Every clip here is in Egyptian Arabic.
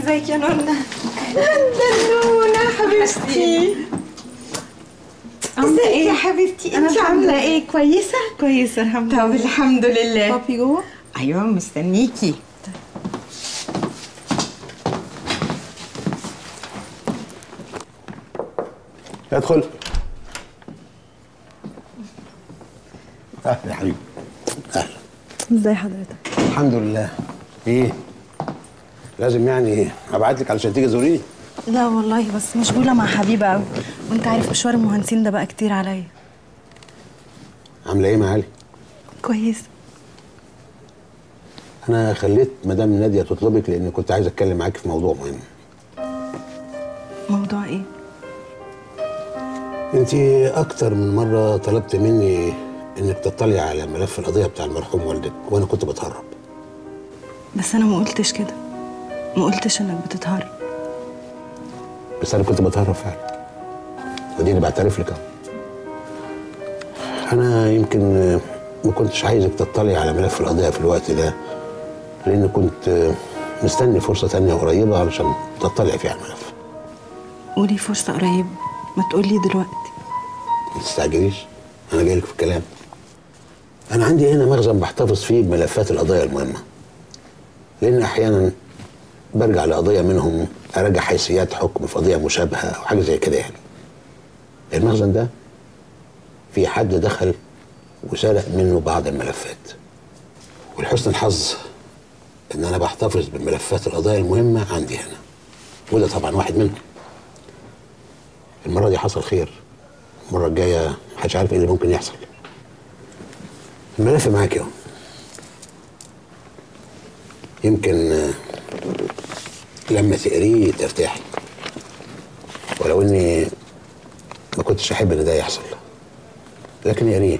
ازيك يا نونا دنونة حبيبتي ازيك يا حبيبتي انت عامله ايه كويسه كويسه الحمد لله طب الحمد لله بابي جوه ايوه مستنيكي ادخل اهلا يا حبيبي اهلا ازي حضرتك الحمد لله ايه لازم يعني ابعت لك علشان تيجي تزوريني لا والله بس مشغوله مع حبيبه قوي وانت عارف مشوار المهندسين ده بقى كتير عليا عامله ايه معالي كويسه انا خليت مدام ناديه تطلبك لان كنت عايز اتكلم معاك في موضوع مهم موضوع ايه انت اكتر من مره طلبت مني انك تطلعي على ملف القضيه بتاع المرحوم والدك وانا كنت بتهرب بس انا ما قلتش كده ما قلتش انك بتتهرب بس انا كنت بتهرب فعلا وديني بعترف لك اهو انا يمكن ما كنتش عايزك تطلعي على ملف القضيه في الوقت ده لان كنت مستني فرصه تانية قريبه علشان تطلعي فيها على الملف ولي فرصه قريبه ما تقولي دلوقتي ما تستعجليش انا جاي لك في الكلام انا عندي هنا مخزن بحتفظ فيه بملفات القضايا المهمه لان احيانا برجع لقضيه منهم اراجع حيثيات حكم في قضيه مشابهه او حاجه زي كده يعني المخزن ده في حد دخل وسرق منه بعض الملفات ولحسن الحظ ان انا بحتفظ بملفات القضايا المهمه عندي هنا وده طبعا واحد منهم المره دي حصل خير المره الجايه محدش عارف ايه اللي ممكن يحصل الملف معاك اهو يمكن آه، لما تقريه ترتاحي ولو اني ما كنتش احب ان ده يحصل لكن اقريه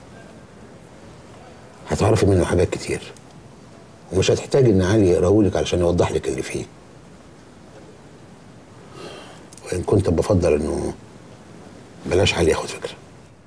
هتعرفي منه حاجات كتير ومش هتحتاج ان علي يقراهولك علشان يوضح لك اللي فيه وان كنت بفضل انه بلاش علي ياخد فكره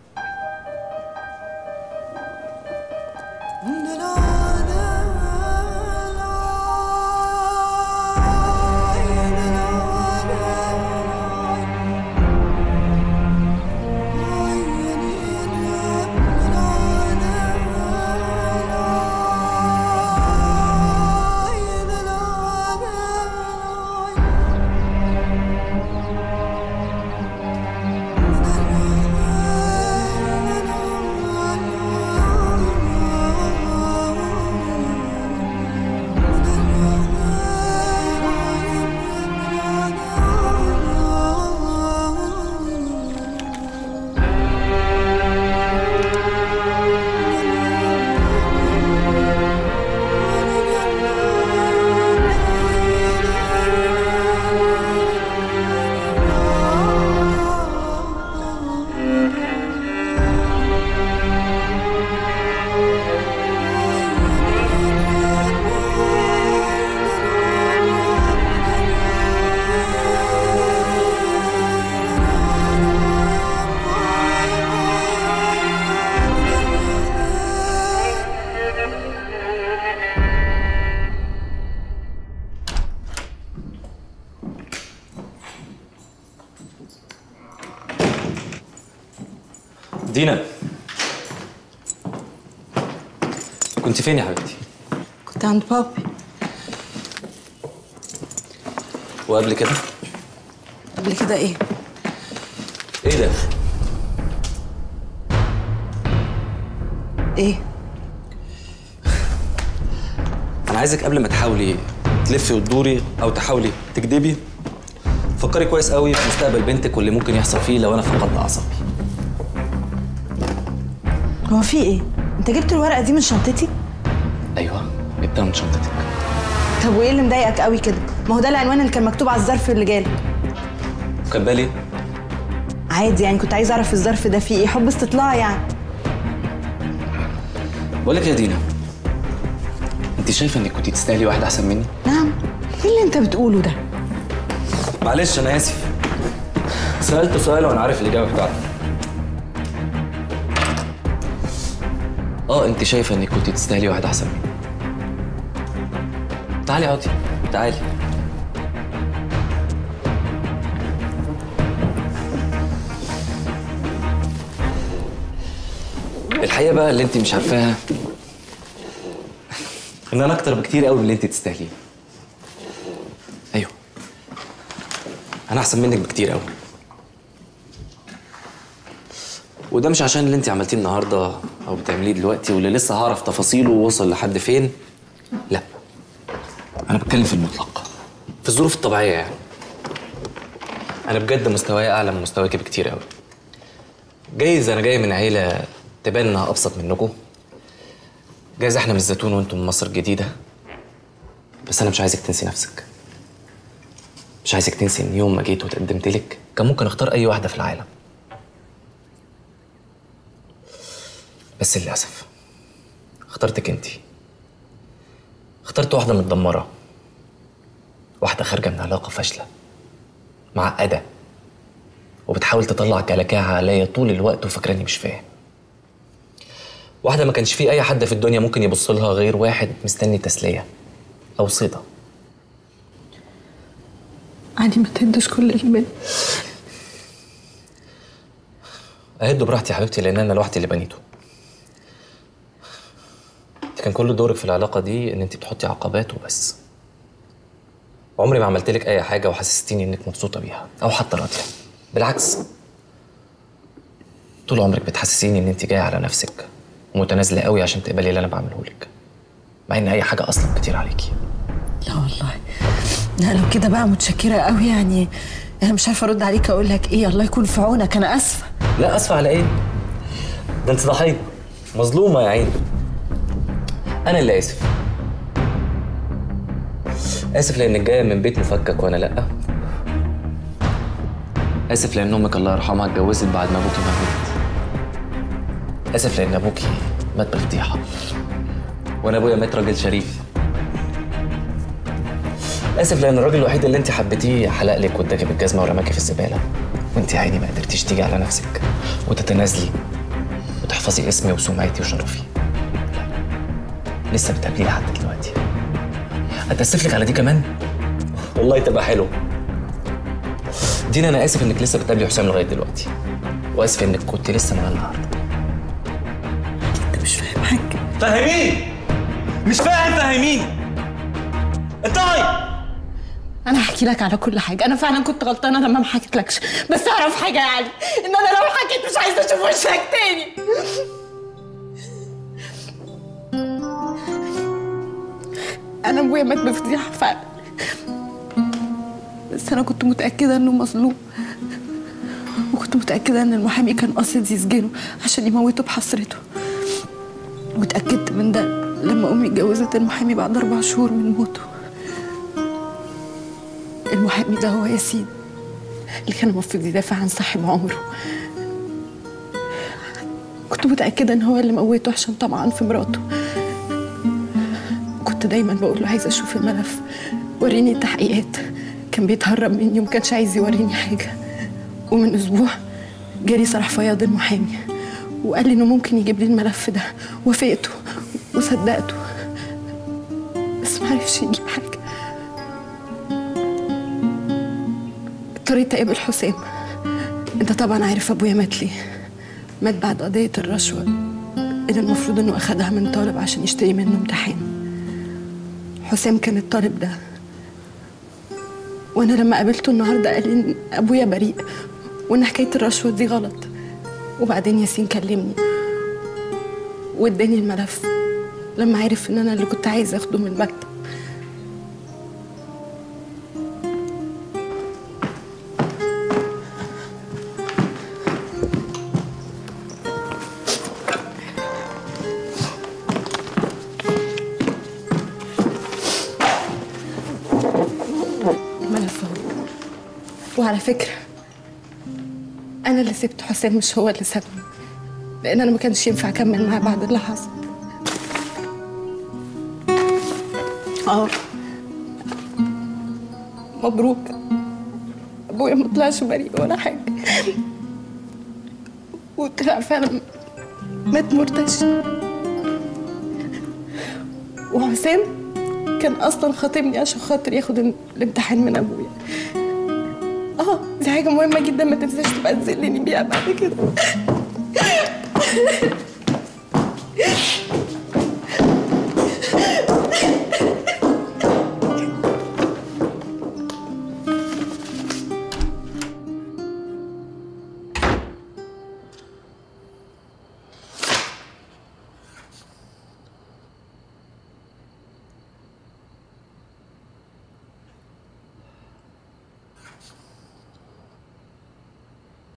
دينا كنت فين يا حبيبتي؟ كنت عند بابي وقبل كده؟ قبل كده ايه ايه ده؟ ايه انا عايزك قبل ما تحاولي تلفي وتدوري او تحاولي تكدبي فكري كويس قوي في مستقبل بنتك واللي ممكن يحصل فيه لو انا فقدت اعصابي هو في ايه انت جبت الورقه دي من شنطتي ايوه جبتها من شنطتك طب وايه اللي مضايقك قوي كده ما هو ده العنوان اللي كان مكتوب على الظرف اللي جالك وكان بالي عادي يعني كنت عايزه اعرف الظرف ده فيه ايه حب استطلاع يعني بقول لك يا دينا انت شايفه انك كنت تستاهلي واحد احسن مني نعم ايه اللي انت بتقوله ده معلش انا اسف سالت سؤال وانا عارف الاجابه بتاعته اه انت شايفه انك كنت تستاهلي واحد احسن مني تعالي اقعدي تعالي الحقيقه بقى اللي انت مش عارفاها ان انا اكتر بكتير قوي من اللي انت تستاهليه ايوه انا احسن منك بكتير قوي وده مش عشان اللي انت عملتيه النهارده او بتعمليه دلوقتي واللي لسه هعرف تفاصيله ووصل لحد فين لا انا بتكلم في المطلق في الظروف الطبيعيه يعني انا بجد مستواي اعلى من مستواكي بكتير قوي جايز انا جاي من عيله تبان انها ابسط منكم جايز احنا من الزيتون وانتم من مصر الجديده بس انا مش عايزك تنسي نفسك مش عايزك تنسي ان يوم ما جيت وتقدمت لك كان ممكن اختار اي واحده في العالم بس للاسف اخترتك انت اخترت واحده متدمره واحده خارجه من علاقه فاشله معقده وبتحاول تطلع كلاكاها عليا طول الوقت وفاكراني مش فاهم واحدة ما كانش في أي حد في الدنيا ممكن يبص لها غير واحد مستني تسلية أو صيدة عادي ما تهدش كل البيت أهد براحتي يا حبيبتي لأن أنا لوحدي اللي بنيته أنت كان كل دورك في العلاقة دي إن أنت بتحطي عقبات وبس عمري ما عملت لك أي حاجة وحسستيني إنك مبسوطة بيها أو حتى راضية بالعكس طول عمرك بتحسسيني إن أنت جاية على نفسك ومتنازلة قوي عشان تقبلي اللي أنا بعمله لك مع إن أي حاجة أصلا كتير عليكي لا والله لا لو كده بقى متشكرة قوي يعني انا مش عارفة ارد عليك اقول لك ايه الله يكون في عونك انا اسفة لا اسفه على ايه ده انت ضحيه مظلومه يا عيني انا اللي اسف اسف لانك جايه من بيت مفكك وانا لا اسف لان امك الله يرحمها اتجوزت بعد ما ابوكي مات اسف لان ابوكي مات بفضيحه وانا ابويا مات راجل شريف اسف لان الراجل الوحيد اللي انت حبيتيه حلق لك واداكي بالجزمه ورماكي في الزباله وانت يا عيني ما قدرتيش تيجي على نفسك وتتنازلي وتحفظي اسمي وسمعتي وشرفي لا. لسه بتقابليه لحد دلوقتي اتاسف لك على دي كمان والله تبقى حلو دينا انا اسف انك لسه بتقابلي حسام لغايه دلوقتي واسف انك كنت لسه معاه النهارده انت مش فاهم حاجة فاهمين مش فاهم فاهمين انتهي انا هحكي لك على كل حاجة انا فعلا كنت غلطانة لما ما حكيتلكش بس اعرف حاجة يا علي ان انا لو حكيت مش عايزة اشوف وشك تاني انا ابويا مات بفضيحة فعلا بس انا كنت متأكدة انه مظلوم وكنت متأكدة ان المحامي كان قاصد يسجنه عشان يموته بحسرته واتأكدت من ده لما أمي اتجوزت المحامي بعد أربع شهور من موته المحامي ده هو ياسين اللي كان المفروض يدافع عن صاحب عمره كنت متأكدة إن هو اللي موته عشان طمعان في مراته كنت دايما بقول له عايزة أشوف الملف وريني التحقيقات كان بيتهرب مني وما كانش عايز يوريني حاجة ومن أسبوع جالي صلاح فياض المحامي وقال لي إنه ممكن يجيب لي الملف ده وافقته وصدقته بس معرفش يجيب حاجة اضطريت اقابل حسام انت طبعا عارف ابويا مات ليه مات بعد قضية الرشوة اللي المفروض انه اخدها من طالب عشان يشتري منه امتحان حسام كان الطالب ده وانا لما قابلته النهارده قال لي ان ابويا بريء وان حكايه الرشوه دي غلط وبعدين ياسين كلمني واداني الملف لما عرف ان انا اللي كنت عايز اخده من المكتب الملف اهو وعلى فكره انا اللي سبت حسام مش هو اللي سابني لان انا ما كانش ينفع اكمل معاه بعد اللي حصل اه مبروك ابويا ما طلعش بريء ولا حاجه وطلع فعلا مات مرتشي وحسام كان اصلا خاطبني عشان خاطر ياخد ال- الامتحان من ابويا اه دي حاجه مهمه جدا ما تنساش تبقى تذلني بيها بعد كده